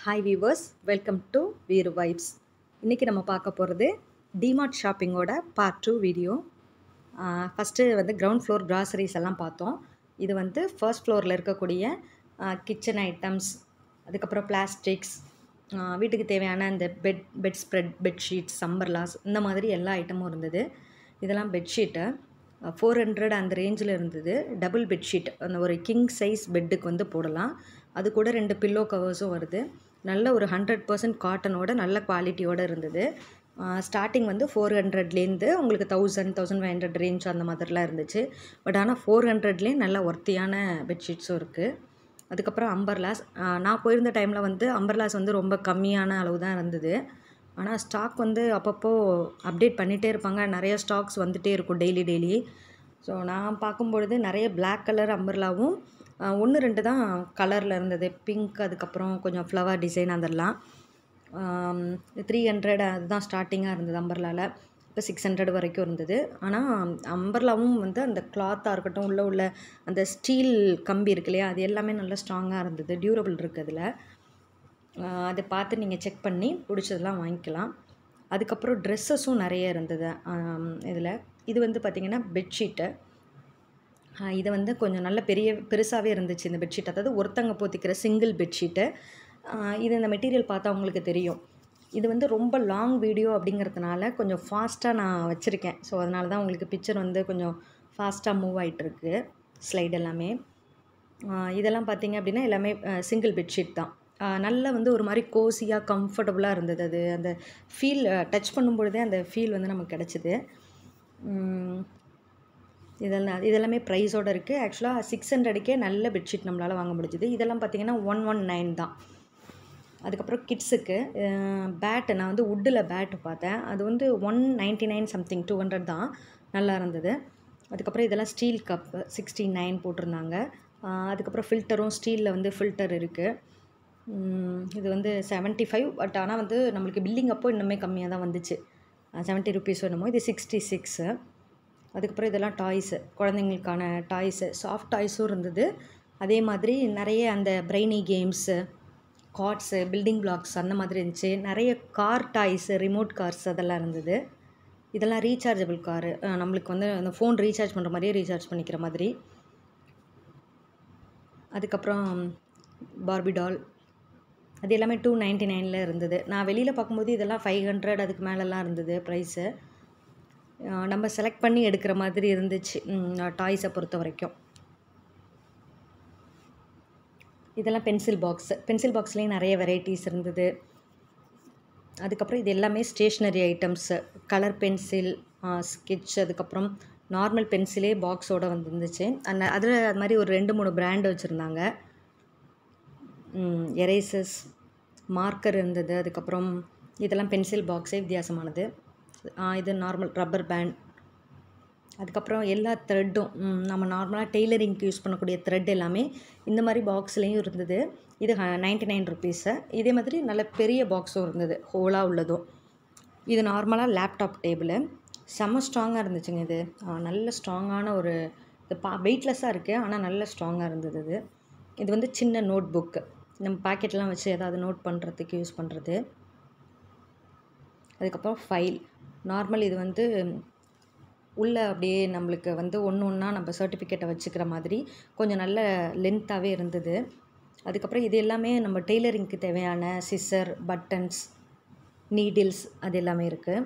hi viewers welcome to Veeru vibes இன்றைக்கி நம்ம பார்க்க போகிறது டிமார்ட் ஷாப்பிங்கோட பார்ட் டூ வீடியோ ஃபஸ்ட்டு வந்து கிரவுண்ட் ஃப்ளோர் கிராசரிஸ் எல்லாம் பார்த்தோம் இது வந்து ஃபர்ஸ்ட் ஃப்ளோரில் இருக்கக்கூடிய கிச்சன் ஐட்டம்ஸ் அதுக்கப்புறம் பிளாஸ்டிக்ஸ் வீட்டுக்கு தேவையான இந்த பெட் பெட் ஸ்ப்ரெட் பெட்ஷீட்ஸ் சம்பர்லாஸ் இந்த மாதிரி எல்லா ஐட்டமும் இருந்தது இதெல்லாம் பெட்ஷீட்டு ஃபோர் ஹண்ட்ரட் அந்த ரேஞ்சில் இருந்தது டபுள் பெட்ஷீட் அந்த ஒரு கிங் சைஸ் பெட்டுக்கு வந்து போடலாம் அது கூட ரெண்டு பில்லோ கவர்ஸும் வருது நல்ல ஒரு ஹண்ட்ரட் பர்சன்ட் காட்டனோட நல்ல குவாலிட்டியோடு இருந்தது ஸ்டார்டிங் வந்து ஃபோர் ஹண்ட்ரட்லேருந்து உங்களுக்கு thousand thousand five hundred range அந்த மாதிரிலாம் இருந்துச்சு பட் ஆனால் ஃபோர் ஹண்ட்ரட்லேயே நல்ல ஒர்த்தியான பெட்ஷீட்ஸும் இருக்குது அதுக்கப்புறம் அம்பர்லாஸ் நான் போயிருந்த டைமில் வந்து அம்பர்லாஸ் வந்து ரொம்ப கம்மியான அளவு தான் இருந்தது ஆனால் ஸ்டாக் வந்து அப்பப்போ அப்டேட் பண்ணிகிட்டே இருப்பாங்க நிறைய ஸ்டாக்ஸ் வந்துகிட்டே இருக்கும் டெய்லி டெய்லி ஸோ நான் பார்க்கும்பொழுது நிறைய பிளாக் கலர் அம்பர்லாவும் ஒன்று ரெண்டு தான் கலரில் இருந்தது பிங்க் அதுக்கப்புறம் கொஞ்சம் ஃப்ளவர் டிசைன் அதெல்லாம் த்ரீ ஹண்ட்ரட் அதுதான் ஸ்டார்டிங்காக இருந்தது அம்பர்லாவில் இப்போ சிக்ஸ் ஹண்ட்ரட் வரைக்கும் இருந்தது ஆனால் அம்பர்லாவும் வந்து அந்த கிளாத்தாக இருக்கட்டும் உள்ள உள்ள அந்த ஸ்டீல் கம்பி இருக்கு இல்லையா அது எல்லாமே நல்லா ஸ்ட்ராங்காக இருந்தது டியூரபிள் இருக்குது அதில் அதை பார்த்து நீங்கள் செக் பண்ணி பிடிச்சதெல்லாம் வாங்கிக்கலாம் அதுக்கப்புறம் ட்ரெஸ்ஸஸும் நிறைய இருந்தது இதில் இது வந்து பார்த்திங்கன்னா பெட்ஷீட்டு இது வந்து கொஞ்சம் நல்ல பெரிய பெருசாகவே இருந்துச்சு இந்த பெட்ஷீட் அதாவது ஒருத்தங்க போத்திக்கிற சிங்கிள் பெட்ஷீட்டு இது இந்த மெட்டீரியல் பார்த்தா உங்களுக்கு தெரியும் இது வந்து ரொம்ப லாங் வீடியோ அப்படிங்கிறதுனால கொஞ்சம் ஃபாஸ்ட்டாக நான் வச்சுருக்கேன் ஸோ அதனால தான் உங்களுக்கு பிக்சர் வந்து கொஞ்சம் ஃபாஸ்ட்டாக மூவ் ஆகிட்டுருக்கு ஸ்லைட் எல்லாமே இதெல்லாம் பார்த்திங்க அப்படின்னா எல்லாமே சிங்கிள் பெட்ஷீட் தான் நல்ல வந்து ஒரு மாதிரி கோசியாக கம்ஃபர்டபுளாக இருந்தது அது அந்த ஃபீல் டச் பண்ணும்பொழுதே அந்த ஃபீல் வந்து நமக்கு கிடச்சிது இதெல்லாம் இதெல்லாமே ப்ரைஸோடு இருக்குது ஆக்சுவலாக சிக்ஸ் ஹண்ட்ரடுக்கே நல்ல பெட்ஷீட் நம்மளால் வாங்க முடிஞ்சுது இதெல்லாம் பார்த்திங்கன்னா ஒன் ஒன் நைன் தான் அதுக்கப்புறம் கிட்ஸுக்கு பேட்டு நான் வந்து உட்டில் பேட்டு பார்த்தேன் அது வந்து one ninety nine something two hundred தான் நல்லா இருந்தது அதுக்கப்புறம் இதெல்லாம் ஸ்டீல் கப் சிக்ஸ்டி நைன் போட்டிருந்தாங்க அதுக்கப்புறம் ஃபில்டரும் ஸ்டீலில் வந்து ஃபில்டர் இருக்குது இது வந்து செவன்ட்டி ஃபைவ் பட் ஆனால் வந்து நம்மளுக்கு பில்லிங் அப்போ இன்னுமே கம்மியாக தான் வந்துச்சு செவன்ட்டி ருபீஸ் வேணுமோ இது சிக்ஸ்டி சிக்ஸு அதுக்கப்புறம் இதெல்லாம் டாய்ஸு குழந்தைங்களுக்கான டாய்ஸு சாஃப்ட் டாய்ஸும் இருந்தது அதே மாதிரி நிறைய அந்த brainy games cards building blocks அந்த மாதிரி இருந்துச்சு நிறைய கார் டாய்ஸு ரிமோட் கார்ஸ் அதெல்லாம் இருந்தது இதெல்லாம் ரீசார்ஜபிள் காரு நம்மளுக்கு வந்து அந்த ஃபோன் ரீசார்ஜ் பண்ணுற மாதிரியே ரீசார்ஜ் பண்ணிக்கிற மாதிரி அதுக்கப்புறம் பார்பி டால் அது எல்லாமே டூ நைன்ட்டி நைனில் இருந்தது நான் வெளியில் பார்க்கும்போது இதெல்லாம் ஃபைவ் ஹண்ட்ரட் அதுக்கு மேலெலாம் இருந்தது ப்ரைஸு நம்ம செலக்ட் பண்ணி எடுக்கிற மாதிரி இருந்துச்சு டாய்ஸை பொறுத்த வரைக்கும் இதெல்லாம் பென்சில் பாக்ஸ் பென்சில் பாக்ஸ்லேயும் நிறைய வெரைட்டிஸ் இருந்தது அதுக்கப்புறம் இது எல்லாமே stationery items colour pencil sketch அதுக்கப்புறம் நார்மல் பென்சிலே பாக்ஸோடு வந்துருந்துச்சு அந்த அதில் அது மாதிரி ஒரு ரெண்டு மூணு பிராண்டு வச்சுருந்தாங்க எரேசஸ் மார்க்கர் இருந்தது அதுக்கப்புறம் இதெல்லாம் பென்சில் பாக்ஸே வித்தியாசமானது இது நார்மல் ரப்பர் பேண்ட் அதுக்கப்புறம் எல்லா த்ரெட்டும் நம்ம நார்மலாக டெய்லரிங்க்கு யூஸ் பண்ணக்கூடிய த்ரெட் எல்லாமே இந்த மாதிரி பாக்ஸ்லேயும் இருந்தது இது நைன்ட்டி நைன் ருபீஸு இதே மாதிரி நல்ல பெரிய பாக்ஸும் இருந்தது ஹோலாக உள்ளதும் இது நார்மலாக லேப்டாப் டேபிள் செம்ம ஸ்ட்ராங்காக இருந்துச்சுங்க இது நல்ல ஸ்ட்ராங்கான ஒரு இது பா வெயிட்லெஸ்ஸாக இருக்குது ஆனால் நல்ல ஸ்ட்ராங்காக இருந்தது இது இது வந்து சின்ன நோட் புக்கு நம்ம பாக்கெட்லாம் வச்சு ஏதாவது நோட் பண்ணுறதுக்கு யூஸ் பண்ணுறது அதுக்கப்புறம் ஃபைல் நார்மல் இது வந்து உள்ளே அப்படியே நம்மளுக்கு வந்து ஒன்று ஒன்றா நம்ம சர்டிஃபிகேட்டை வச்சுக்கிற மாதிரி கொஞ்சம் நல்ல லென்த்தாகவே இருந்தது அதுக்கப்புறம் இது எல்லாமே நம்ம டெய்லரிங்க்கு தேவையான சிசர் பட்டன்ஸ் நீடில்ஸ் அது எல்லாமே இருக்குது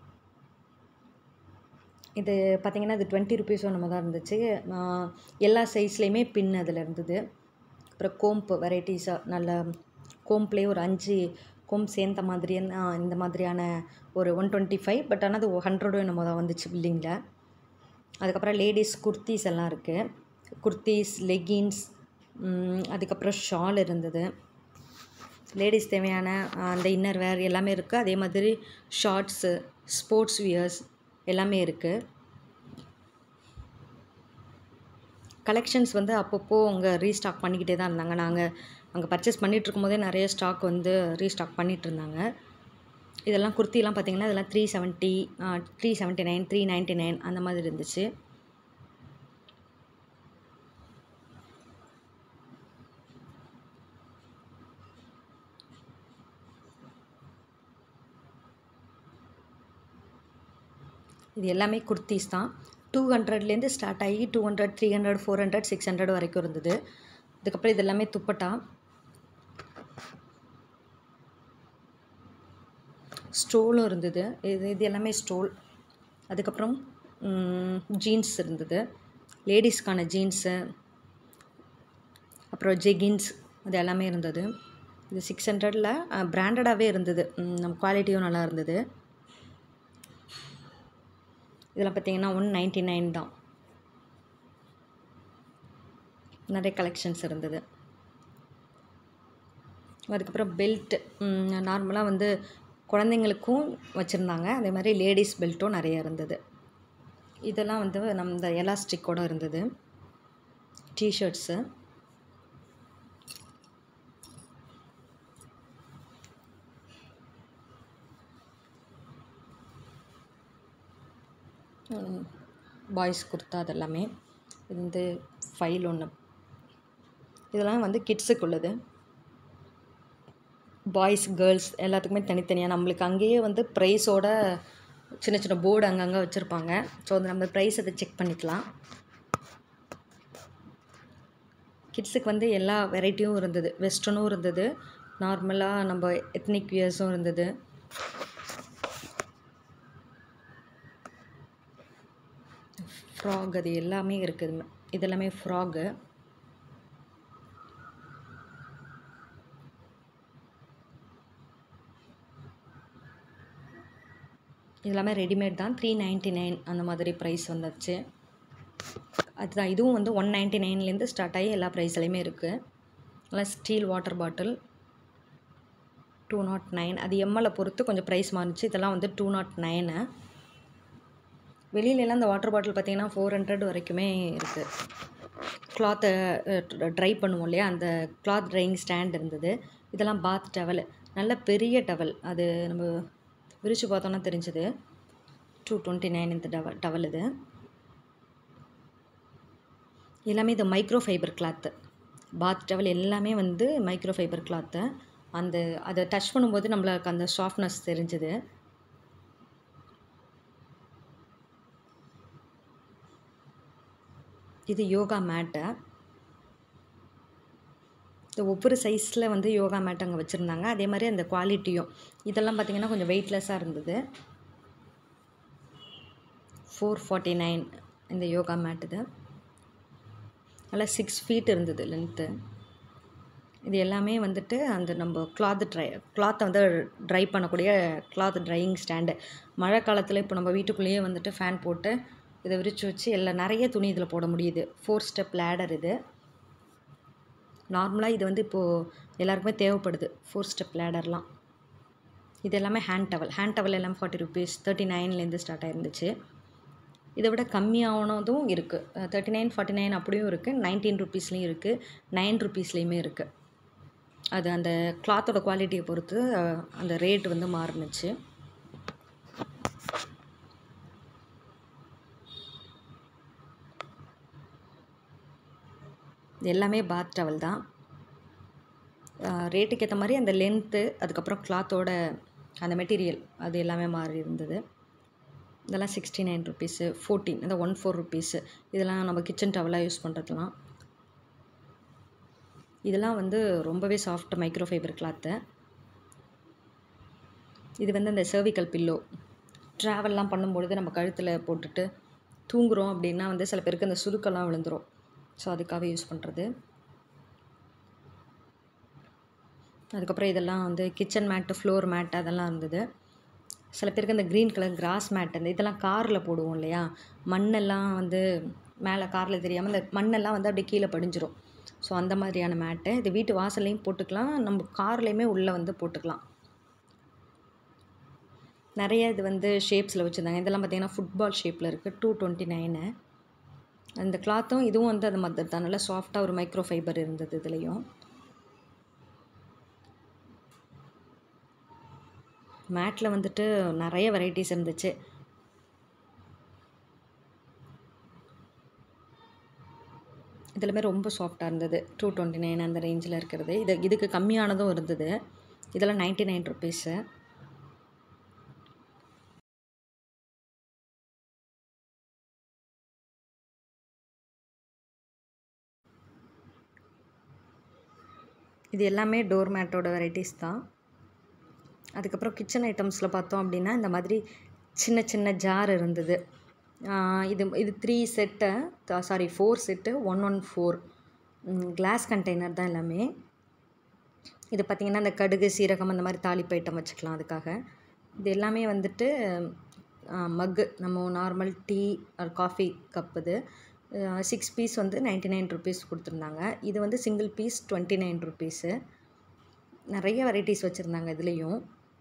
இது பார்த்திங்கன்னா இது டுவெண்ட்டி ருபீஸோ நம்ம தான் இருந்துச்சு எல்லா சைஸ்லேயுமே பின் அதில் இருந்தது அப்புறம் கோம்பு வெரைட்டிஸாக நல்ல கோம்ப்லேயே ஒரு அஞ்சு கோம் சேர்ந்த மாதிரி இந்த மாதிரியான ஒரு ஒன் டுவெண்ட்டி ஃபைவ் பட் ஆனால் அது ஹண்ட்ரடும் என்னமோ தான் வந்துச்சு பில்டிங்கில் அதுக்கப்புறம் லேடிஸ் குர்த்திஸ் எல்லாம் இருக்குது குர்த்திஸ் லெகின்ஸ் அதுக்கப்புறம் ஷால் இருந்தது லேடிஸ் தேவையான அந்த இன்னர் வேர் எல்லாமே இருக்குது அதே மாதிரி ஷார்ட்ஸு ஸ்போர்ட்ஸ் வியர்ஸ் எல்லாமே இருக்குது கலெக்ஷன்ஸ் வந்து அப்பப்போ அவங்க ரீஸ்டாக் பண்ணிக்கிட்டே தான் இருந்தாங்க நாங்கள் அங்கே பர்ச்சேஸ் பண்ணிகிட்டு இருக்கும்போதே நிறைய ஸ்டாக் வந்து ரீஸ்டாக் பண்ணிகிட்டு இருந்தாங்க இதெல்லாம் குர்த்திலாம் பார்த்திங்கன்னா இதெல்லாம் three seventy three seventy nine three ninety nine அந்த மாதிரி இருந்துச்சு இது எல்லாமே குர்த்திஸ் தான் டூ ஹண்ட்ரட்லேருந்து ஸ்டார்ட் ஆகி two hundred three hundred four hundred six hundred வரைக்கும் இருந்தது இதுக்கப்புறம் இது எல்லாமே துப்பட்டா ஸ்டோலும் இருந்தது இது இது எல்லாமே ஸ்டோல் அதுக்கப்புறம் ஜீன்ஸ் இருந்தது லேடிஸ்க்கான ஜீன்ஸு அப்புறம் ஜெகின்ஸ் அது எல்லாமே இருந்தது இது சிக்ஸ் ஹண்ட்ரடில் பிராண்டடாகவே இருந்தது ம், நம்ம குவாலிட்டியும் நல்லா இருந்தது இதெல்லாம் பார்த்தீங்கன்னா ஒன் நைன்ட்டி நைன் தான் நிறைய கலெக்ஷன்ஸ் இருந்தது அதுக்கப்புறம் பெல்ட் நார்மலாக வந்து குழந்தைங்களுக்கும் வச்சுருந்தாங்க அதே மாதிரி லேடிஸ் பெல்ட்டும் நிறைய இருந்தது இதெல்லாம் வந்து நம்ம இந்த எலாஸ்டிக்கோட இருந்தது டிஷர்ட்ஸு பாய்ஸ் குர்த்தா அதெல்லாமே இது வந்து ஃபைல் ஒன்று இதெல்லாம் வந்து கிட்ஸுக்கு உள்ளது பாய்ஸ் கேர்ள்ஸ் எல்லாத்துக்குமே தனித்தனியாக நம்மளுக்கு அங்கேயே வந்து ப்ரைஸோட சின்ன சின்ன போர்டு அங்கங்கே வச்சுருப்பாங்க ஸோ அது நம்ம ப்ரைஸ் அதை செக் பண்ணிக்கலாம் கிட்ஸுக்கு வந்து எல்லா வெரைட்டியும் இருந்தது வெஸ்டர்னும் இருந்தது நார்மலாக நம்ம எத்னிக் வியர்ஸும் இருந்தது ஃப்ராக் அது எல்லாமே இருக்குது இதெல்லாமே ஃப்ராகு இதெல்லாமே ரெடிமேட் தான் த்ரீ நைன்ட்டி நைன் அந்த மாதிரி ப்ரைஸ் வந்துச்சு அதுதான் இதுவும் வந்து ஒன் நைன்ட்டி நைன்லேருந்து ஸ்டார்ட் ஆகி எல்லா ப்ரைஸ்லையுமே இருக்குது நல்லா steel water bottle two naught nine அது எம்எல்லை பொறுத்து கொஞ்சம் ப்ரைஸ் மாறுச்சு இதெல்லாம் வந்து டூ நாட் நைனு வெளியிலலாம் இந்த வாட்டர் பாட்டில் பார்த்தீங்கன்னா ஃபோர் ஹண்ட்ரட் வரைக்குமே இருக்குது கிளாத்தை ட்ரை பண்ணுவோம் இல்லையா அந்த கிளாத் ட்ரையிங் ஸ்டாண்ட் இருந்தது இதெல்லாம் பாத் டவல் நல்ல பெரிய டவல் அது நம்ம விரித்து பார்த்தோன்னா தெரிஞ்சது டூ டுவெண்ட்டி நைன் இந்த டவல் டவல் இது எல்லாமே இது micro fibre cloth bath towel எல்லாமே வந்து மைக்ரோ ஃபைபர் கிளாத்து அந்த அதை டச் பண்ணும்போது நம்மளுக்கு அந்த சாஃப்ட்னஸ் தெரிஞ்சுது இது யோகா மேட்டு இந்த ஒவ்வொரு சைஸில் வந்து யோகா மேட் அங்கே வச்சுருந்தாங்க அதே மாதிரி அந்த குவாலிட்டியும் இதெல்லாம் பார்த்திங்கன்னா கொஞ்சம் வெயிட்லெஸ்ஸாக இருந்தது ஃபோர் ஃபார்ட்டி நைன் இந்த யோகா மேட் இது நல்லா சிக்ஸ் ஃபீட் இருந்தது லென்த்து இது எல்லாமே வந்துட்டு அந்த நம்ம கிளாத் ட்ரை கிளாத்தை வந்து ட்ரை பண்ணக்கூடிய கிளாத் ட்ரையிங் ஸ்டாண்டு மழை காலத்தில் இப்போ நம்ம வீட்டுக்குள்ளேயே வந்துட்டு ஃபேன் போட்டு இதை விரித்து வச்சு எல்லா நிறைய துணி இதில் போட முடியுது ஃபோர் ஸ்டெப் லேடர் இது நார்மலாக இது வந்து இப்போது எல்லாருக்குமே தேவைப்படுது ஃபோர் ஸ்டெப் லேடர்லாம் இது எல்லாமே ஹேண்ட் டவல் ஹேண்ட் டவல் எல்லாம் ஃபார்ட்டி ருபீஸ் தேர்ட்டி நைன்லேருந்து ஸ்டார்ட் ஆயிருந்துச்சு இதை விட கம்மியானதும் இருக்குது தேர்ட்டி நைன் ஃபார்ட்டி நைன் அப்படியும் இருக்குது நைன்டீன் ருபீஸ்லேயும் இருக்குது நைன் ருபீஸ்லேயுமே இருக்குது அது அந்த கிளாத்தோட குவாலிட்டியை பொறுத்து அஹ், அந்த ரேட் வந்து மாறுனுச்சு இது எல்லாமே பாத் டவல் தான் ரேட்டுக்கு ஏற்ற மாதிரி அந்த லென்த்து அதுக்கப்புறம் கிளாத்தோட அந்த மெட்டீரியல் அது எல்லாமே மாறி இருந்தது இதெல்லாம் சிக்ஸ்டி நைன் ருபீஸு ஃபோர்டீன் இந்த ஒன் ஃபோர் ருபீஸு இதெல்லாம் நம்ம கிச்சன் டவலாக யூஸ் பண்ணுறதுலாம் இதெல்லாம் வந்து ரொம்பவே சாஃப்ட் மைக்ரோ ஃபைபர் கிளாத்து இது வந்து அந்த சர்விக்கல் பில்லோ ட்ராவல்லாம் பண்ணும்பொழுது நம்ம கழுத்தில் போட்டுட்டு தூங்குறோம் அப்படின்னா வந்து சில பேருக்கு அந்த சுருக்கெல்லாம் விழுந்துரும் ஸோ அதுக்காக யூஸ் பண்ணுறது அதுக்கப்புறம் இதெல்லாம் வந்து கிச்சன் மேட்டு ஃப்ளோர் மேட் அதெல்லாம் இருந்தது சில பேருக்கு அந்த க்ரீன் கலர் கிராஸ் மேட் அந்த இதெல்லாம் காரில் போடுவோம் இல்லையா மண்ணெல்லாம் வந்து மேலே காரில் தெரியாமல் அந்த மண்ணெல்லாம் வந்து அப்படியே கீழே படிஞ்சிரும் ஸோ அந்த மாதிரியான மேட்டு இது வீட்டு வாசல்லையும் போட்டுக்கலாம் நம்ம கார்லேயுமே உள்ளே வந்து போட்டுக்கலாம் நிறைய இது வந்து ஷேப்ஸில் வச்சுருந்தாங்க இதெல்லாம் பார்த்தீங்கன்னா ஃபுட்பால் ஷேப்பில் இருக்குது டூ டுவெண்ட்டி நைனு அந்த கிளாத்தும் இதுவும் வந்து அது மாதிரி தான் நல்லா சாஃப்டாக ஒரு மைக்ரோ ஃபைபர் இருந்தது இதுலேயும் மேட்டில் வந்துட்டு நிறைய வெரைட்டிஸ் இருந்துச்சு இதுலமே ரொம்ப சாஃப்டாக இருந்தது டூ டுவெண்ட்டி நைன் அந்த ரேஞ்சில் இருக்கிறது இது இதுக்கு கம்மியானதும் இருந்தது இதெல்லாம் நைன்ட்டி நைன் ருபீஸு இது எல்லாமே டோர் மேட்டோட வெரைட்டிஸ் தான் அதுக்கப்புறம் கிச்சன் ஐட்டம்ஸில் பார்த்தோம் அப்படின்னா இந்த மாதிரி சின்ன சின்ன ஜார் இருந்தது ஆஹ் இது இது three set sorry four set one one four glass container தான் எல்லாமே இது பார்த்திங்கன்னா இந்த கடுகு சீரகம் அந்த மாதிரி தாளிப்பு ஐட்டம் வச்சுக்கலாம் அதுக்காக இது எல்லாமே வந்துட்டு மக்கு நம்ம normal tea or coffee cup இது சிக்ஸ் பீஸ் வந்து நைன்ட்டி நைன் ருபீஸ் கொடுத்துருந்தாங்க இது வந்து single piece twenty nine rupees நிறைய வெரைட்டிஸ் வச்சுருந்தாங்க இதுலேயும்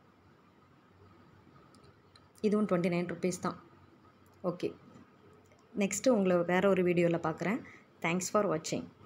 இதுவும் டுவெண்ட்டி நைன் ருபீஸ் தான் ஓகே நெக்ஸ்ட்டு உங்களை வேறு ஒரு வீடியோவில் பார்க்குறேன் தேங்க்ஸ் ஃபார் வாட்சிங்